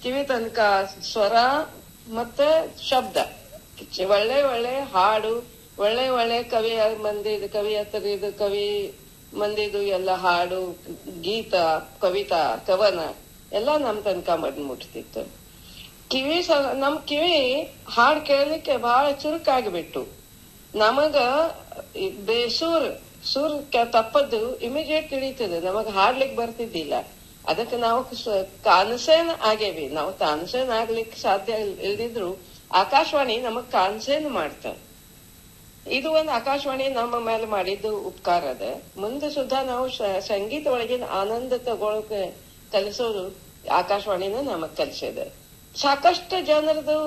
ಕಿವಿ ತನಕ ಸ್ವರ ಮತ್ತೆ ಶಬ್ದ ಚಿ- ಒಳ್ಳೆ ಒಳ್ಳೆ ಹಾಡು ಒಳ್ಳೆ ಒಳ್ಳೆ ಕವಿ ಮಂದಿದು ಕವಿ ಇದು ಕವಿ ಮಂದಿದು ಎಲ್ಲ ಹಾಡು ಗೀತ ಕವಿತಾ ಕವನ ಎಲ್ಲ ನಮ್ ತನಕ ಬಂದ್ ಮುಟ್ತಿತ್ತು ಕಿವಿ ಸ- ನಮ್ ಕಿವಿ ಹಾಡ್ ಕೇಳಲಿಕ್ಕೆ ಬಹಳ ಚುರುಕಾಗ್ಬಿಟ್ಟು ನಮಗ ಈ ಬೇಸೂರ್ ಸೂರ್ ಕ- ತಪ್ಪದ್ದು ಇಮಿಡಿಯೇಟ್ ತಿಳಿತದೆ ನಮಗ್ ಹಾಡ್ಲಿಕ್ ಬರ್ತಿದ್ದಿಲ್ಲ ಅದಕ್ಕೆ ನಾವು ಸ- ಕಾನ್ಸೇನ್ ಆಗೇವಿ ನಾವು ಕಾನ್ಸೇನ್ ಆಗ್ಲಿಕ್ಕೆ ಸಾಧ್ಯ ಇಲ್- ಇಲ್ದಿದ್ರು ಆಕಾಶವಾಣಿ ನಮಗ್ ಕಾನ್ಸೇನ್ ಮಾಡ್ತಾರೆ ಇದು ಒಂದು ಆಕಾಶವಾಣಿ ನಮ್ಮ ಮೇಲೆ ಮಾಡಿದ್ದು ಉಪಕಾರ ಅದ ಮುಂದೆ ಸುಧಾ ನಾವು ಸ- ಸಂಗೀತ ಒಳಗಿನ ಆನಂದ ತಗೊಳಕ್ಕೆ ಕಲಿಸೋದು ಆಕಾಶವಾಣಿನ ನಮಗ್ ಕಲಿಸಿದೆ ಸಾಕಷ್ಟು ಜನರದು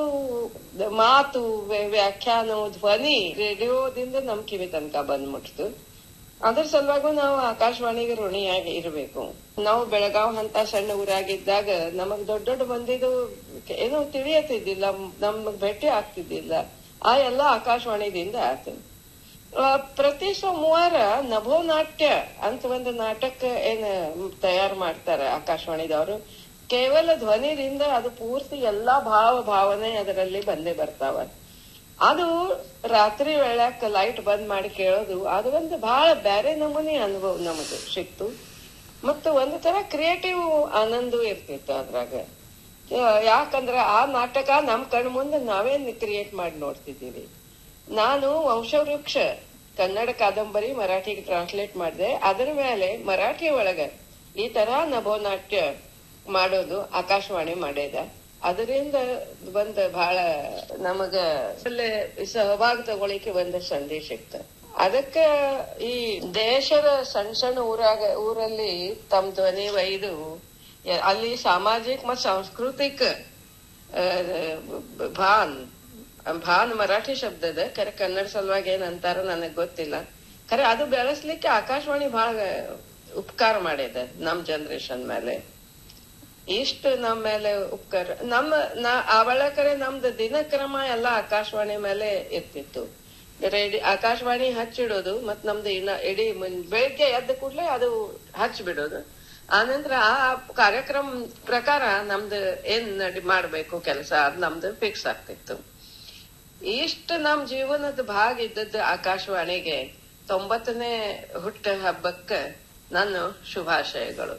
ಮಾತು ವ್ಯ- ವ್ಯಾಖ್ಯಾನ ಧ್ವನಿ ರೇಡಿಯೋದಿಂದ ನಮ್ ಕಿವಿ ತನಕ ಬಂದ್ಬಿಡ್ತು ಅದ್ರ ಸಲುವಾಗೂ ನಾವು ಆಕಾಶವಾಣಿಗೆ ಋಣಿಯಾಗಿ ಇರಬೇಕು ನಾವು ಬೆಳಗಾವ್ ಅಂತ ಸಣ್ಣ ಊರಾಗಿದ್ದಾಗ ನಮಗ್ ದೊಡ್ಡ ದೊಡ್ಡ ಮಂದಿದು ಏನೋ ತಿಳಿಯತಿದ್ದಿಲ್ಲ ನಮಗ್ ಭೇಟಿ ಆಗ್ತಿದ್ದಿಲ್ಲ ಆ ಎಲ್ಲ ಆಕಾಶವಾಣಿದಿಂದ ಆತು ಆ, ಪ್ರತಿ ಸೋಮವಾರ ನಭೋನಾಟ್ಯ ಅಂತ ಒಂದು ನಾಟಕ ಏನ್ ತಯಾರು ಮಾಡ್ತಾರೆ ಆಕಾಶವಾಣಿದವರು ಕೇವಲ ಧ್ವನಿದಿಂದ ಅದು ಪೂರ್ತಿ ಎಲ್ಲಾ ಭಾವ ಭಾವನೆ ಅದರಲ್ಲಿ ಬಂದೇ ಬರ್ತಾವ ಅದು ರಾತ್ರಿ ವೇಳಾಕ ಲೈಟ್ ಬಂದ್ ಮಾಡಿ ಕೇಳೋದು ಅದು ಒಂದು ಬಹಳ ಬ್ಯಾರೆ ನಮೂನಿ ಅನುಭವ ನಮದು ಸಿಕ್ತು ಮತ್ತು ಒಂದು ತರ ಕ್ರಿಯೇಟಿವ್ ಆನಂದ ಇರ್ತಿತ್ತು ಅದ್ರಾಗ ಯಾ- ಯಾಕಂದ್ರ ಆ ನಾಟಕ ನಮ್ ಕಣ್ ಮುಂದೆ ನಾವೇ ಕ್ರಿಯೇಟ್ ಮಾಡಿ ನೋಡ್ತಿದ್ದೀವಿ ನಾನು ವಂಶವೃಕ್ಷ ಕನ್ನಡ ಕಾದಂಬರಿ ಮರಾಠಿಗೆ ಟ್ರಾನ್ಸ್ಲೇಟ್ ಮಾಡಿದೆ ಅದರ ಮೇಲೆ ಮರಾಠಿ ಒಳಗ ಈ ತರ ನಭೋನಾಟ್ಯ ಮಾಡೋದು ಆಕಾಶವಾಣಿ ಮಾಡ್ಯದ ಅದರಿಂದ ಒಂದ್ ಬಹಳ ನಮಗ ಅಲ್ಲೇ ಸಹಭಾಗ ತಗೊಳಿಕ್ಕೆ ಒಂದು ಸಂದೇಶ ಸಿಕ್ತ ಅದಕ್ಕ ಈ ದೇಶದ ಸಣ್ಣ ಸಣ್ಣ ಊರಾಗ ಊರಲ್ಲಿ ತಮ್ಮ ಧ್ವನಿ ಒಯ್ದು ಯ- ಅಲ್ಲಿ ಸಾಮಾಜಿಕ ಮತ್ತು ಸಾಂಸ್ಕೃತಿಕ ಆ, ಭಾನ್ ಭಾನ್ ಮರಾಠಿ ಶಬ್ದದ ಖರೆ ಕನ್ನಡ ಸಲುವಾಗಿ ಏನ್ ಅಂತಾರ ನನಗ್ ಗೊತ್ತಿಲ್ಲ ಖರೆ ಅದು ಬೆಳೆಸ್ಲಿಕ್ಕೆ ಆಕಾಶವಾಣಿ ಬಹಳ ಉಪಕಾರ ಮಾಡ್ಯದ ನಮ್ ಜನರೇಷನ್ ಮೇಲೆ ಇಷ್ಟು ನಮ್ಮ ಮೇಲೆ ಉಪಕಾರ ನಮ್ಮ ನಾ ಅವಳ ಕರೆ ನಮ್ದು ದಿನಕ್ರಮ ಎಲ್ಲ ಆಕಾಶವಾಣಿ ಮೇಲೆ ಇರ್ತಿತ್ತು ರೇಡಿ ಆಕಾಶವಾಣಿ ಹಚ್ಚಿಡೋದು ಮತ್ ನಮ್ದು ಇನ್ನ ಇಡೀ ಮುನ್- ಬೆಳಿಗ್ಗೆ ಎದ್ದ ಕೂಡ್ಲೆ ಅದು ಹಚ್ಚಿಬಿಡೋದು ಆನಂತರ ಆ ಕಾರ್ಯಕ್ರಮ ಪ್ರಕಾರ ನಮ್ದು ಏನ್ ನಡಿ ಮಾಡ್ಬೇಕು ಕೆಲಸ ಅದ್ ನಮ್ದು ಫಿಕ್ಸ್ ಆಗ್ತಿತ್ತು ಇಷ್ಟು ನಮ್ ಜೀವನದ ಭಾಗ ಇದ್ದದ್ದು ಆಕಾಶವಾಣಿಗೆ ತೊಂಬತ್ತನೇ ಹುಟ್ಟ ಹಬ್ಬಕ್ಕ ನನ್ನ ಶುಭಾಶಯಗಳು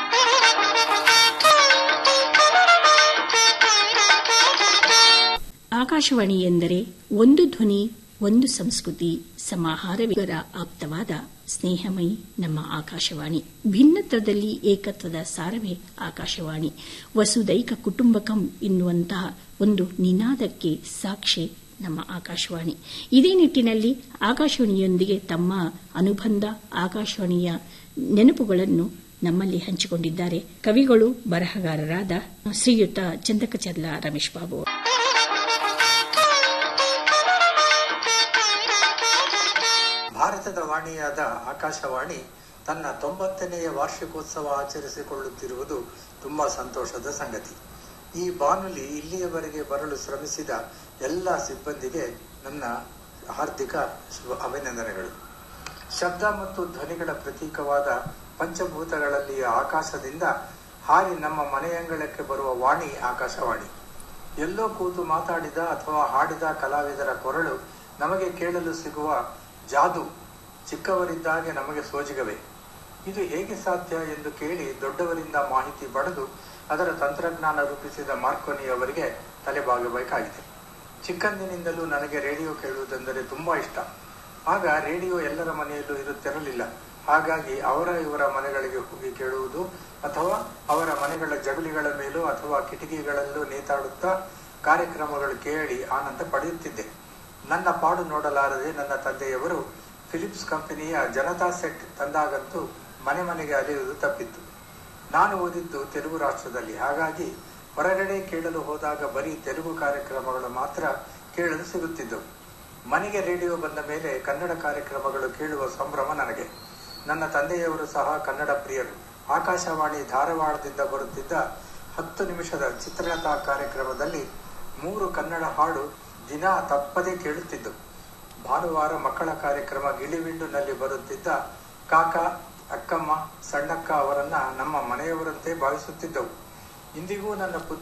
ಆಕಾಶವಾಣಿ ಎಂದರೆ ಒಂದು ಧ್ವನಿ ಒಂದು ಸಂಸ್ಕೃತಿ ಸಮಾಹಾರವಿಗರ ಆಪ್ತವಾದ ಸ್ನೇಹಮಯಿ ನಮ್ಮ ಆಕಾಶವಾಣಿ ಭಿನ್ನತ್ವದಲ್ಲಿ ಏಕತ್ವದ ಸಾರವೇ ಆಕಾಶವಾಣಿ ವಸುದೈಕ ಕುಟುಂಬಕಂ ಎನ್ನುವಂತಹ ಒಂದು ನಿನಾದಕ್ಕೆ ಸಾಕ್ಷಿ ನಮ್ಮ ಆಕಾಶವಾಣಿ ಇದೇ ನಿಟ್ಟಿನಲ್ಲಿ ಆಕಾಶವಾಣಿಯೊಂದಿಗೆ ತಮ್ಮ ಅನುಬಂಧ ಆಕಾಶವಾಣಿಯ ನೆನಪುಗಳನ್ನು ನಮ್ಮಲ್ಲಿ ಹಂಚಿಕೊಂಡಿದ್ದಾರೆ ಕವಿಗಳು ಬರಹಗಾರರಾದ ಶ್ರೀಯುತ ಚಂದಕಚರ್ಲ ರಮೇಶ್ ಬಾಬು ಭಾರತದ ವಾಣಿಯಾದ ಆಕಾಶವಾಣಿ ತನ್ನ ತೊಂಬತ್ತನೆಯ ವಾರ್ಷಿಕೋತ್ಸವ ಆಚರಿಸಿಕೊಳ್ಳುತ್ತಿರುವುದು ತುಂಬಾ ಸಂತೋಷದ ಸಂಗತಿ ಈ ಬಾನುಲಿ ಇಲ್ಲಿಯವರೆಗೆ ಬರಲು ಶ್ರಮಿಸಿದ ಎಲ್ಲ ಸಿಬ್ಬಂದಿಗೆ ನನ್ನ ಹಾರ್ದಿಕ ಶುಭ ಅಭಿನಂದನೆಗಳು ಶಬ್ದ ಮತ್ತು ಧ್ವನಿಗಳ ಪ್ರತೀಕವಾದ ಪಂಚಭೂತಗಳಲ್ಲಿಯ ಆಕಾಶದಿಂದ ಹಾರಿ ನಮ್ಮ ಮನೆಯಂಗಳಕ್ಕೆ ಬರುವ ವಾಣಿ ಆಕಾಶವಾಣಿ ಎಲ್ಲೋ ಕೂತು ಮಾತಾಡಿದ ಅಥವಾ ಹಾಡಿದ ಕಲಾವಿದರ ಕೊರಳು ನಮಗೆ ಕೇಳಲು ಸಿಗುವ ಜಾದು ಚಿಕ್ಕವರಿದ್ದಾಗೆ ನಮಗೆ ಸೋಜಿಗವೇ ಇದು ಹೇಗೆ ಸಾಧ್ಯ ಎಂದು ಕೇಳಿ ದೊಡ್ಡವರಿಂದ ಮಾಹಿತಿ ಪಡೆದು ಅದರ ತಂತ್ರಜ್ಞಾನ ರೂಪಿಸಿದ ಮಾರ್ಕೋನಿ ಅವರಿಗೆ ತಲೆಬಾಗಬೇಕಾಗಿದೆ ಚಿಕ್ಕಂದಿನಿಂದಲೂ ನನಗೆ ರೇಡಿಯೋ ಕೇಳುವುದೆಂದರೆ ತುಂಬಾ ಇಷ್ಟ ಆಗ ರೇಡಿಯೋ ಎಲ್ಲರ ಮನೆಯಲ್ಲೂ ಇರುತ್ತಿರಲಿಲ್ಲ ಹಾಗಾಗಿ ಅವರ ಇವರ ಮನೆಗಳಿಗೆ ಹೋಗಿ ಕೇಳುವುದು ಅಥವಾ ಅವರ ಮನೆಗಳ ಜಗುಲಿಗಳ ಮೇಲೂ ಅಥವಾ ಕಿಟಕಿಗಳಲ್ಲೂ ನೇತಾಡುತ್ತಾ ಕಾರ್ಯಕ್ರಮಗಳು ಕೇಳಿ ಆನಂದ ಪಡೆಯುತ್ತಿದ್ದೆ ನನ್ನ ಪಾಡು ನೋಡಲಾರದೆ ನನ್ನ ತಂದೆಯವರು ಫಿಲಿಪ್ಸ್ ಕಂಪನಿಯ ಜನತಾ ಸೆಟ್ ತಂದಾಗಂತೂ ಮನೆ ಮನೆಗೆ ಅಲೆಯುವುದು ತಪ್ಪಿತ್ತು ನಾನು ಓದಿದ್ದು ತೆಲುಗು ರಾಷ್ಟ್ರದಲ್ಲಿ ಹಾಗಾಗಿ ಹೊರಗಡೆ ಕೇಳಲು ಹೋದಾಗ ಬರೀ ತೆಲುಗು ಕಾರ್ಯಕ್ರಮಗಳು ಮಾತ್ರ ಕೇಳಲು ಸಿಗುತ್ತಿದ್ದವು ಮನೆಗೆ ರೇಡಿಯೋ ಬಂದ ಮೇಲೆ ಕನ್ನಡ ಕಾರ್ಯಕ್ರಮಗಳು ಕೇಳುವ ಸಂಭ್ರಮ ನನಗೆ ನನ್ನ ತಂದೆಯವರು ಸಹ ಕನ್ನಡ ಪ್ರಿಯರು ಆಕಾಶವಾಣಿ ಧಾರವಾಡದಿಂದ ಬರುತ್ತಿದ್ದ ಹತ್ತು ನಿಮಿಷದ ಚಿತ್ರಕಥಾ ಕಾರ್ಯಕ್ರಮದಲ್ಲಿ ಮೂರು ಕನ್ನಡ ಹಾಡು ದಿನ ತಪ್ಪದೆ ಕೇಳುತ್ತಿದ್ದವು ಭಾನುವಾರ ಮಕ್ಕಳ ಕಾರ್ಯಕ್ರಮ ಗಿಳಿವಿಂಡುನಲ್ಲಿ ಬರುತ್ತಿದ್ದ ಕಾಕ ಅಕ್ಕಮ್ಮ ಸಣ್ಣಕ್ಕ ಅವರನ್ನ ನಮ್ಮ ಮನೆಯವರಂತೆ ಭಾವಿಸುತ್ತಿದ್ದವು ಇಂದಿಗೂ ನನ್ನ